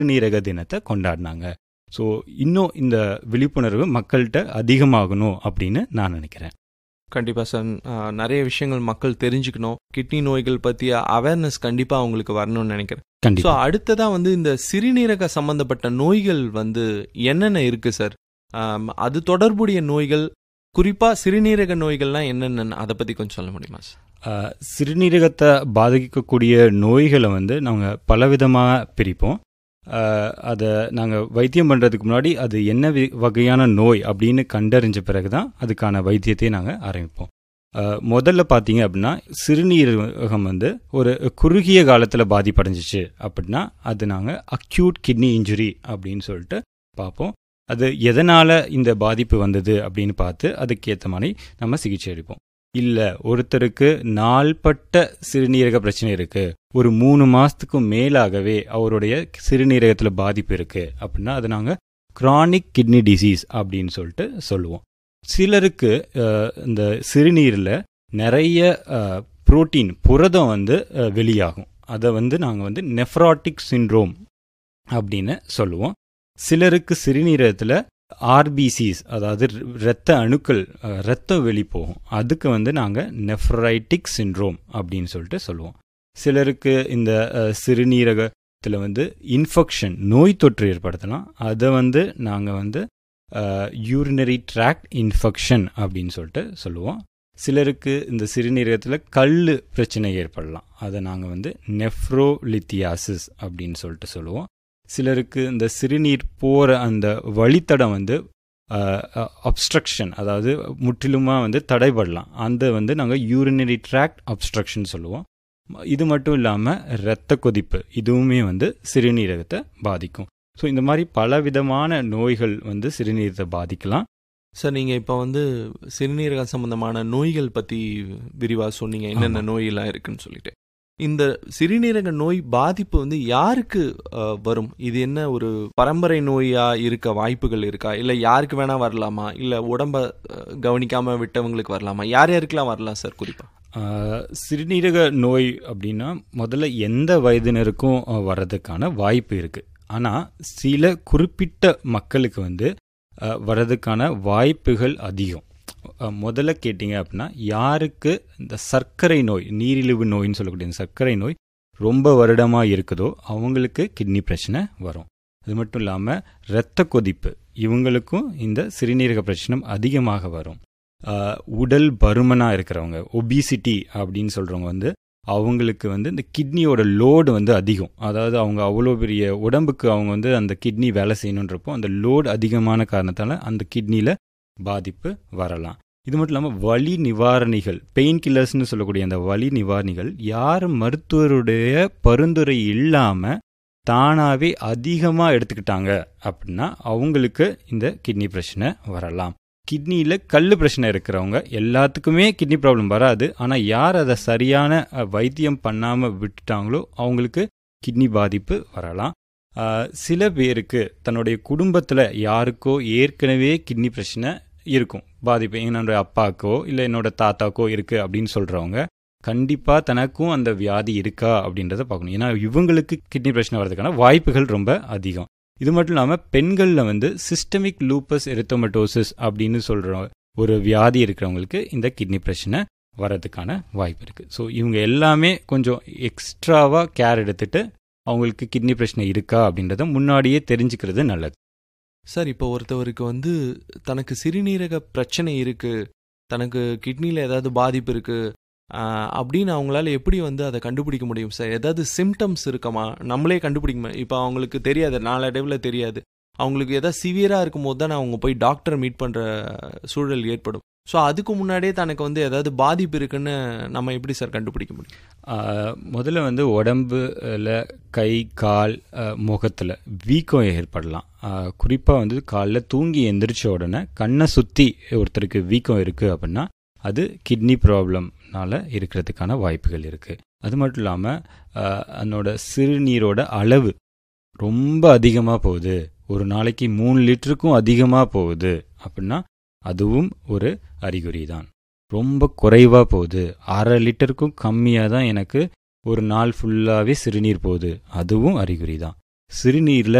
சிறுநீரக தினத்தை கொண்டாடினாங்க ஸோ இன்னும் இந்த விழிப்புணர்வு மக்கள்கிட்ட அதிகமாகணும் அப்படின்னு நான் நினைக்கிறேன் கண்டிப்பாக சார் ஆஹ், நிறைய விஷயங்கள் மக்கள் தெரிஞ்சுக்கணும் கிட்னி நோய்கள் பற்றிய அவேர்னஸ் கண்டிப்பாக அவங்களுக்கு வரணும்னு நினைக்கிறேன் ஸோ கண்டிப்பா அடுத்ததா வந்து இந்த சிறுநீரக சம்பந்தப்பட்ட நோய்கள் வந்து என்னென்ன இருக்கு சார் ஆம், அது தொடர்புடைய நோய்கள் குறிப்பா சிறுநீரக நோய்கள்லாம் என்னென்னு அதை பத்தி கொஞ்சம் சொல்ல முடியுமா சார் ஆஹ், சிறுநீரகத்தை பாதிக்கக்கூடிய நோய்களை வந்து நாங்கள் பலவிதமாக பிரிப்போம் ஆஹ், அதை நாங்கள் வைத்தியம் பண்ணுறதுக்கு முன்னாடி அது என்ன வி- வகையான நோய் அப்படின்னு கண்டறிஞ்ச பிறகு தான் அதுக்கான வைத்தியத்தை நாங்கள் ஆரம்பிப்போம் ஆஹ், முதல்ல பார்த்தீங்க அப்படின்னா சிறுநீரகம் வந்து ஒரு குறுகிய காலத்தில் பாதிப்படைஞ்சிச்சு அப்படின்னா அது நாங்கள் அக்யூட் கிட்னி இன்ஜுரி அப்படின்னு சொல்லிட்டு பார்ப்போம் அது எதனால் இந்த பாதிப்பு வந்தது அப்படின்னு பார்த்து அதுக்கேற்ற மாதிரி நம்ம சிகிச்சை அளிப்போம் இல்லை ஒருத்தருக்கு நாள்பட்ட சிறுநீரக பிரச்சனை இருக்கு ஒரு மூணு மாசத்துக்கும் மேலாகவே அவருடைய சிறுநீரகத்தில் பாதிப்பு இருக்கு அப்படின்னா அது நாங்கள் chronic கிட்னி டிசீஸ் அப்படின்னு சொல்லிட்டு சொல்லுவோம் சிலருக்கு அஹ், இந்த சிறுநீரில் நிறைய புரோட்டீன் புரதம் வந்து அஹ், வெளியாகும் அதை வந்து நாங்கள் வந்து நெஃப்ராட்டிக் சிண்ட்ரோம் அப்படின்னு சொல்லுவோம் சிலருக்கு சிறுநீரகத்தில் ஆர்பிசிஸ் அதாவது இரத்த அணுக்கள் அஹ், இரத்தம் வெளி போகும் அதுக்கு வந்து நாங்கள் நெஃப்ரைட்டிக் சிண்ட்ரோம் அப்படின்னு சொல்லிட்டு சொல்லுவோம் சிலருக்கு இந்த அஹ், சிறுநீரகத்தில் வந்து இன்ஃபெக்ஷன் நோய் தொற்று ஏற்படுத்தலாம் அதை வந்து நாங்கள் வந்து யூரினரி ட்ராக்ட் இன்ஃபெக்ஷன் அப்படின்னு சொல்லிட்டு சொல்லுவோம் சிலருக்கு இந்த சிறுநீரகத்தில் கல் பிரச்சனை ஏற்படலாம் அதை நாங்கள் வந்து நெஃப்ரோலித்தியாசிஸ் அப்படின்னு சொல்லிட்டு சொல்லுவோம் சிலருக்கு இந்த சிறுநீர் போகிற அந்த வழித்தடம் வந்து அப்ஸ்ட்ரக்ஷன் அதாவது முற்றிலுமாக வந்து தடைபடலாம் அந்த வந்து நாங்கள் யூரினரி ட்ராக்ட் அப்ஸ்ட்ரக்ஷன் சொல்லுவோம் இது மட்டும் இல்லாமல் இரத்த கொதிப்பு இதுவுமே வந்து சிறுநீரகத்தை பாதிக்கும் ஸோ இந்த மாதிரி பலவிதமான நோய்கள் வந்து சிறுநீரகத்தை பாதிக்கலாம் சார் நீங்க இப்ப வந்து சிறுநீரக சம்பந்தமான நோய்கள் பத்தி விரிவா சொன்னீங்க என்னென்ன ஆமா. நோயெல்லாம் இருக்குன்னு சொல்லிட்டு இந்த சிறுநீரக நோய் பாதிப்பு வந்து யாருக்கு அஹ், வரும் இது என்ன ஒரு பரம்பரை நோயா இருக்க வாய்ப்புகள் இருக்கா இல்ல யாருக்கு வேணா வரலாமா இல்ல உடம்ப அஹ், கவனிக்காம விட்டவங்களுக்கு வரலாமா யார் யாருக்கெல்லாம் வரலாம் சார் குறிப்பா ஆஹ், சிறுநீரக நோய் அப்படின்னா முதல்ல எந்த வயதினருக்கும் ஆஹ், வர்றதுக்கான வாய்ப்பு இருக்குது ஆனால் சில குறிப்பிட்ட மக்களுக்கு வந்து ஆஹ், வர்றதுக்கான வாய்ப்புகள் அதிகம் ஆஹ், முதல்ல கேட்டிங்க அப்படின்னா யாருக்கு இந்த சர்க்கரை நோய் நீரிழிவு நோயின்னு சொல்லக்கூடிய இந்த சர்க்கரை நோய் ரொம்ப வருடமாக இருக்குதோ அவங்களுக்கு கிட்னி பிரச்சனை வரும் அது மட்டும் இல்லாமல் இரத்த கொதிப்பு இவங்களுக்கும் இந்த சிறுநீரக பிரச்சனை அதிகமாக வரும் ஆஹ் உடல் பருமனாக இருக்கிறவங்க ஒபிசிட்டி அப்படின்னு சொல்கிறவங்க வந்து அவங்களுக்கு வந்து இந்த கிட்னியோட லோடு வந்து அதிகம் அதாவது அவங்க அவ்வளோ பெரிய உடம்புக்கு அவங்க வந்து அந்த கிட்னி வேலை செய்யணுன்றப்போ அந்த லோடு அதிகமான காரணத்தால் அந்த கிட்னியில் பாதிப்பு வரலாம் இது மட்டும் இல்லாமல் வலி நிவாரணிகள் பெயின் கில்லர்ஸ்னு சொல்லக்கூடிய அந்த வலி நிவாரணிகள் யார் மருத்துவருடைய பரிந்துரை இல்லாமல் தானாகவே அதிகமாக எடுத்துக்கிட்டாங்க அப்படின்னா அவங்களுக்கு இந்த கிட்னி பிரச்சனை வரலாம் கிட்னியில் கல் பிரச்சனை இருக்கிறவங்க எல்லாத்துக்குமே கிட்னி ப்ராப்ளம் வராது ஆனால் யார் அதை சரியான அஹ், வைத்தியம் பண்ணாமல் விட்டுட்டாங்களோ அவங்களுக்கு கிட்னி பாதிப்பு வரலாம் அஹ், சில பேருக்கு தன்னுடைய குடும்பத்தில் யாருக்கோ ஏற்கனவே கிட்னி பிரச்சனை இருக்கும் பாதிப்பு என்னோட அப்பாக்கோ இல்லை என்னோட தாத்தாக்கோ இருக்குது அப்படின்னு சொல்கிறவங்க கண்டிப்பாக தனக்கும் அந்த வியாதி இருக்கா அப்படின்றத பார்க்கணும் ஏன்னா இவங்களுக்கு கிட்னி பிரச்சனை வர்றதுக்கான வாய்ப்புகள் ரொம்ப அதிகம் இது மட்டும் இல்லாமல் பெண்களில் வந்து சிஸ்டமிக் லூப்பஸ் எரித்தோமட்டோசிஸ் அப்படின்னு சொல்கிற ஒரு வியாதி இருக்கிறவங்களுக்கு இந்த கிட்னி பிரச்சனை வரதுக்கான வாய்ப்பு இருக்குது ஸோ இவங்க எல்லாமே கொஞ்சம் எக்ஸ்ட்ராவாக கேர் எடுத்துட்டு அவங்களுக்கு கிட்னி பிரச்சனை இருக்கா அப்படின்றத முன்னாடியே தெரிஞ்சுக்கிறது நல்லது சார் இப்போ ஒருத்தவருக்கு வந்து தனக்கு சிறுநீரக பிரச்சனை இருக்கு தனக்கு கிட்னியில் ஏதாவது பாதிப்பு இருக்கு ஆஹ், அப்படின்னு அவங்களால எப்படி வந்து அதை கண்டுபிடிக்க முடியும் சார் ஏதாவது சிம்டம்ஸ் இருக்குமா நம்மளே கண்டுபிடிக்க முடியும் இப்போ அவங்களுக்கு தெரியாது நாளடைவில் தெரியாது அவங்களுக்கு ஏதாவது சிவியராக இருக்கும்போது தான் அவங்க போய் டாக்டரை மீட் பண்ணுற சூழல் ஏற்படும் ஸோ அதுக்கு முன்னாடியே தனக்கு வந்து ஏதாவது பாதிப்பு இருக்குன்னு நம்ம எப்படி சார் கண்டுபிடிக்க முடியும் ஆஹ், முதல்ல வந்து உடம்புல கை கால் முகத்தில் வீக்கம் ஏற்படலாம் குறிப்பாக வந்து காலைல தூங்கி எந்திரிச்ச உடனே கண்ணை சுற்றி ஒருத்தருக்கு வீக்கம் இருக்குது அப்படின்னா அது கிட்னி ப்ராப்ளம்னால இருக்கிறதுக்கான வாய்ப்புகள் இருக்குது அது மட்டும் இல்லாமல் அதனோட சிறுநீரோட அளவு ரொம்ப அதிகமாக போகுது ஒரு நாளைக்கு மூணு லிட்டருக்கும் அதிகமாக போகுது அப்படின்னா அதுவும் ஒரு அறிகுறி தான் ரொம்ப குறைவாக போகுது அரை லிட்டருக்கும் கம்மியாக தான் எனக்கு ஒரு நாள் ஃபுல்லாகவே சிறுநீர் போகுது அதுவும் அறிகுறி தான் சிறுநீரில்